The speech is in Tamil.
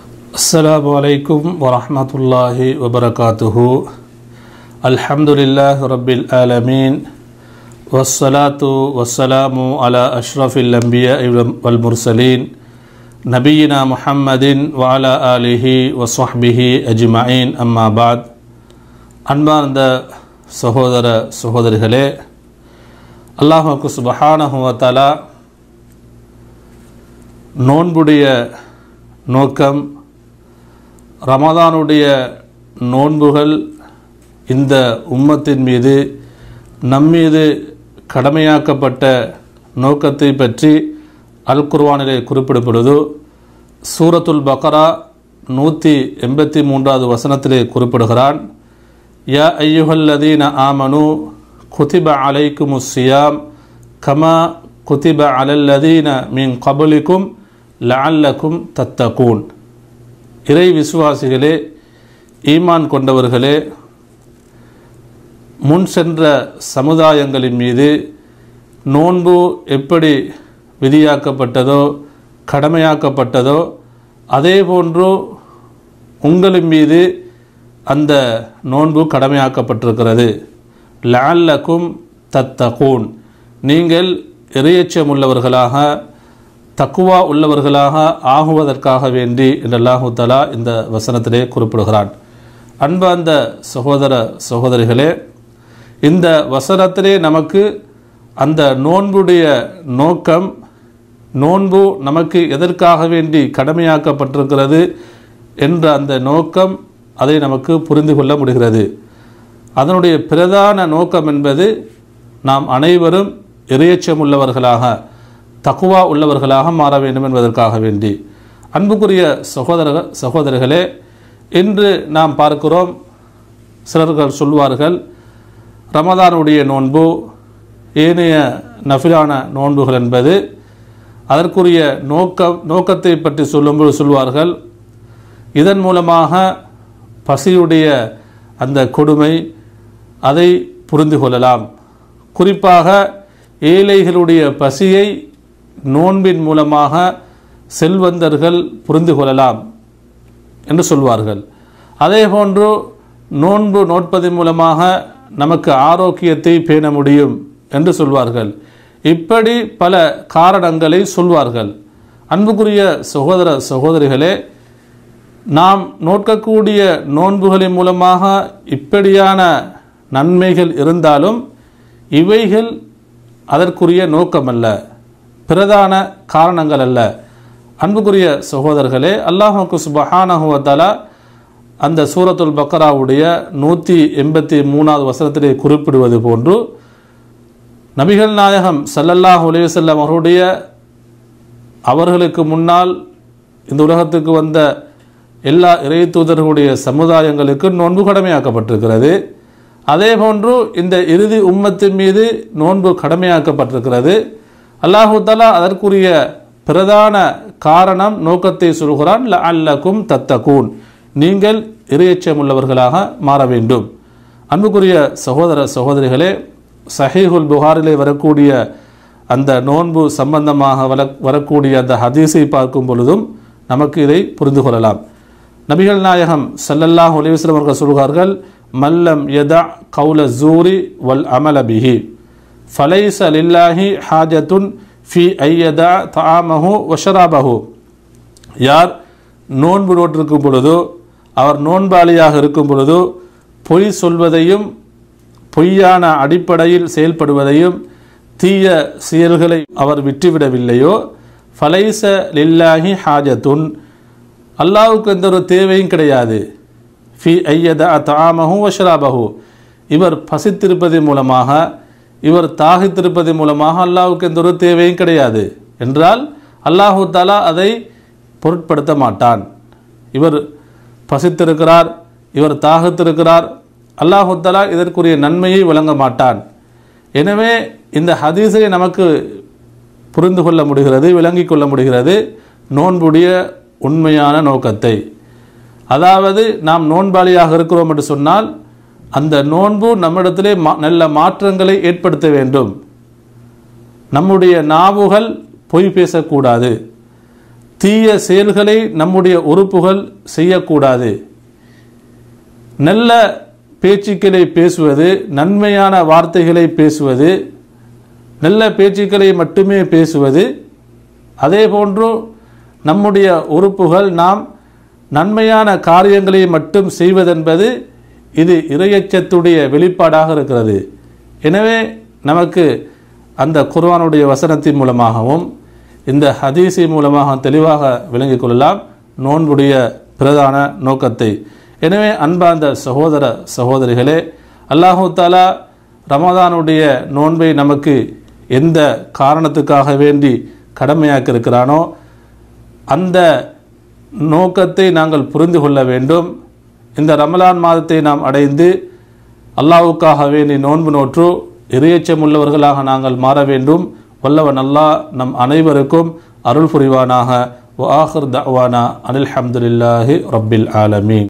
السلام عليكم ورحمة الله وبركاته الحمد لله رب العالمين والصلاة والسلام على أشرف الأنبياء والمرسلين نبينا محمد وعلى آله وصحبه أجمعين أما بعد அன்பார்ந்த சகோதர சகோதரிகளே அல்லாஹுக்கு சுபஹானஹுவத்தாலா நோன்புடைய நோக்கம் ரமதானுடைய நோன்புகள் இந்த உம்மத்தின் மீது நம்மீது கடமையாக்கப்பட்ட நோக்கத்தை பற்றி அல் குர்வானிலே குறிப்பிடப்படுது சூரத்துல் பக்ரா நூற்றி எண்பத்தி மூன்றாவது வசனத்திலே குறிப்பிடுகிறான் யா ஐயுஹல்லதீன ஆமனு குதிப அலைக்கும் சியாம் கமா குதிப அலல்லதீன மீன் கபலிக்கும் லஅல்லக்கும் தத்தகூன் இறை விசுவாசிகளே ஈமான் கொண்டவர்களே முன் சென்ற சமுதாயங்களின் மீது நோன்பு எப்படி விதியாக்கப்பட்டதோ கடமையாக்கப்பட்டதோ அதே போன்று உங்களின் மீது அந்த நோன்பு கடமையாக்கப்பட்டிருக்கிறது லஅல்லக்கும் தத்தகூன் நீங்கள் இறையச்சம் உள்ளவர்களாக தக்குவா உள்ளவர்களாக ஆகுவதற்காக வேண்டி என்று அல்லாஹு தலா இந்த வசனத்திலே குறிப்பிடுகிறான் அன்பார்ந்த சகோதர சகோதரிகளே இந்த வசனத்திலே நமக்கு அந்த நோன்புடைய நோக்கம் நோன்பு நமக்கு எதற்காக வேண்டி கடமையாக்கப்பட்டிருக்கிறது என்ற அந்த நோக்கம் அதை நமக்கு புரிந்து கொள்ள முடிகிறது அதனுடைய பிரதான நோக்கம் என்பது நாம் அனைவரும் இறையச்சம் உள்ளவர்களாக தக்குவா உள்ளவர்களாக மாற வேண்டும் என்பதற்காக வேண்டி அன்புக்குரிய சகோதர சகோதரர்களே இன்று நாம் பார்க்கிறோம் சிலர்கள் சொல்வார்கள் ரமதானுடைய நோன்பு ஏனைய நஃபிலான நோன்புகள் என்பது அதற்குரிய நோக்கம் நோக்கத்தை பற்றி சொல்லும்போது சொல்வார்கள் இதன் மூலமாக பசியுடைய அந்த கொடுமை அதை புரிந்து கொள்ளலாம் குறிப்பாக ஏழைகளுடைய பசியை நோன்பின் மூலமாக செல்வந்தர்கள் புரிந்து கொள்ளலாம் என்று சொல்வார்கள் அதே போன்று நோன்பு நோட்பதன் மூலமாக நமக்கு ஆரோக்கியத்தை பேண முடியும் என்று சொல்வார்கள் இப்படி பல காரணங்களை சொல்வார்கள் அன்புக்குரிய சகோதர சகோதரிகளே நாம் நோக்கக்கூடிய நோன்புகளின் மூலமாக இப்படியான நன்மைகள் இருந்தாலும் இவைகள் அதற்குரிய நோக்கமல்ல பிரதான காரணங்கள் அல்ல அன்புக்குரிய சகோதரர்களே அல்லாஹுக்கு சுபஹானஹுவத்தாலா அந்த சூரத்துல் பக்கராவுடைய நூற்றி எண்பத்தி மூணாவது வசனத்திலே குறிப்பிடுவது போன்று நபிகள் நாயகம் சல்லல்லாஹ் உலேவசல்லம் அவருடைய அவர்களுக்கு முன்னால் இந்த உலகத்துக்கு வந்த எல்லா இறை தூதர்களுடைய சமுதாயங்களுக்கு நோன்பு கடமையாக்கப்பட்டிருக்கிறது அதே போன்று இந்த இறுதி உம்மத்தின் மீது நோன்பு கடமையாக்கப்பட்டிருக்கிறது அல்லாஹு தலா அதற்குரிய பிரதான காரணம் நோக்கத்தை சொல்கிறான் ல அல்லக்கும் தத்தகூன் நீங்கள் இறையச்சம் உள்ளவர்களாக மாற வேண்டும் அன்புக்குரிய சகோதர சகோதரிகளே சஹீஹுல் புகாரிலே வரக்கூடிய அந்த நோன்பு சம்பந்தமாக வர வரக்கூடிய அந்த ஹதீஸை பார்க்கும் பொழுதும் நமக்கு இதை புரிந்து கொள்ளலாம் நபிகள் நாயகம் சல்லல்லாஹ் ஒலிவஸ்லம் அவர்கள் சொல்கிறார்கள் மல்லம் யதா கவுல ஜூரி வல் அமல பிஹி ஃபலைஸ் அலில்லாஹி ஹாஜத்துன் ஃபி ஐயதா தாமஹு வஷராபஹு யார் நோன்பு நோட்டிருக்கும் பொழுதோ அவர் நோன்பாளியாக இருக்கும் பொழுதோ பொய் சொல்வதையும் பொய்யான அடிப்படையில் செயல்படுவதையும் தீய செயல்களை அவர் விட்டுவிடவில்லையோ ஃபலைச லில்லாஹி ஹாஜத்துன் அல்லாவுக்கு எந்த ஒரு தேவையும் கிடையாது ஃபி ஐயத தாமஹு வஷ்ராபஹு இவர் பசித்திருப்பதன் மூலமாக இவர் தாகித்திருப்பதன் மூலமாக அல்லாவுக்கு எந்த ஒரு தேவையும் கிடையாது என்றால் அல்லாஹு தாலா அதை பொருட்படுத்த மாட்டான் இவர் பசித்திருக்கிறார் இவர் தாகத்திருக்கிறார் அல்லாஹு தாலா இதற்குரிய நன்மையை வழங்க மாட்டான் எனவே இந்த ஹதீஸை நமக்கு புரிந்து கொள்ள முடிகிறது விளங்கிக் கொள்ள முடிகிறது நோன்புடைய உண்மையான நோக்கத்தை அதாவது நாம் நோன்பாளியாக இருக்கிறோம் என்று சொன்னால் அந்த நோன்பு நம்மிடத்திலே மா நல்ல மாற்றங்களை ஏற்படுத்த வேண்டும் நம்முடைய நாவுகள் பொய் பேசக்கூடாது தீய செயல்களை நம்முடைய உறுப்புகள் செய்யக்கூடாது நல்ல பேச்சுக்களை பேசுவது நன்மையான வார்த்தைகளை பேசுவது நல்ல பேச்சுக்களை மட்டுமே பேசுவது அதே போன்று நம்முடைய உறுப்புகள் நாம் நன்மையான காரியங்களை மட்டும் செய்வதென்பது இது இறையச்சத்துடைய வெளிப்பாடாக இருக்கிறது எனவே நமக்கு அந்த குர்ஆனுடைய வசனத்தின் மூலமாகவும் இந்த ஹதீஸி மூலமாக தெளிவாக விளங்கிக் கொள்ளலாம் நோன்புடைய பிரதான நோக்கத்தை எனவே அன்பார்ந்த சகோதர சகோதரிகளே அல்லாஹு தாலா ரமதானுடைய நோன்பை நமக்கு எந்த காரணத்துக்காக வேண்டி கடமையாக்கி இருக்கிறானோ அந்த நோக்கத்தை நாங்கள் புரிந்து கொள்ள வேண்டும் இந்த ரமலான் மாதத்தை நாம் அடைந்து அல்லாஹ்வுக்காக வேண்டி நோன்பு நோற்று இறையச்சம் உள்ளவர்களாக நாங்கள் மாற வேண்டும் வல்லவன் அல்லாஹ் நம் அனைவருக்கும் அருள் புரிவானாக வ ஆஹிர் தஅவானா அனில் ஹம்துலில்லாஹி ரப்பில் ஆலமீன்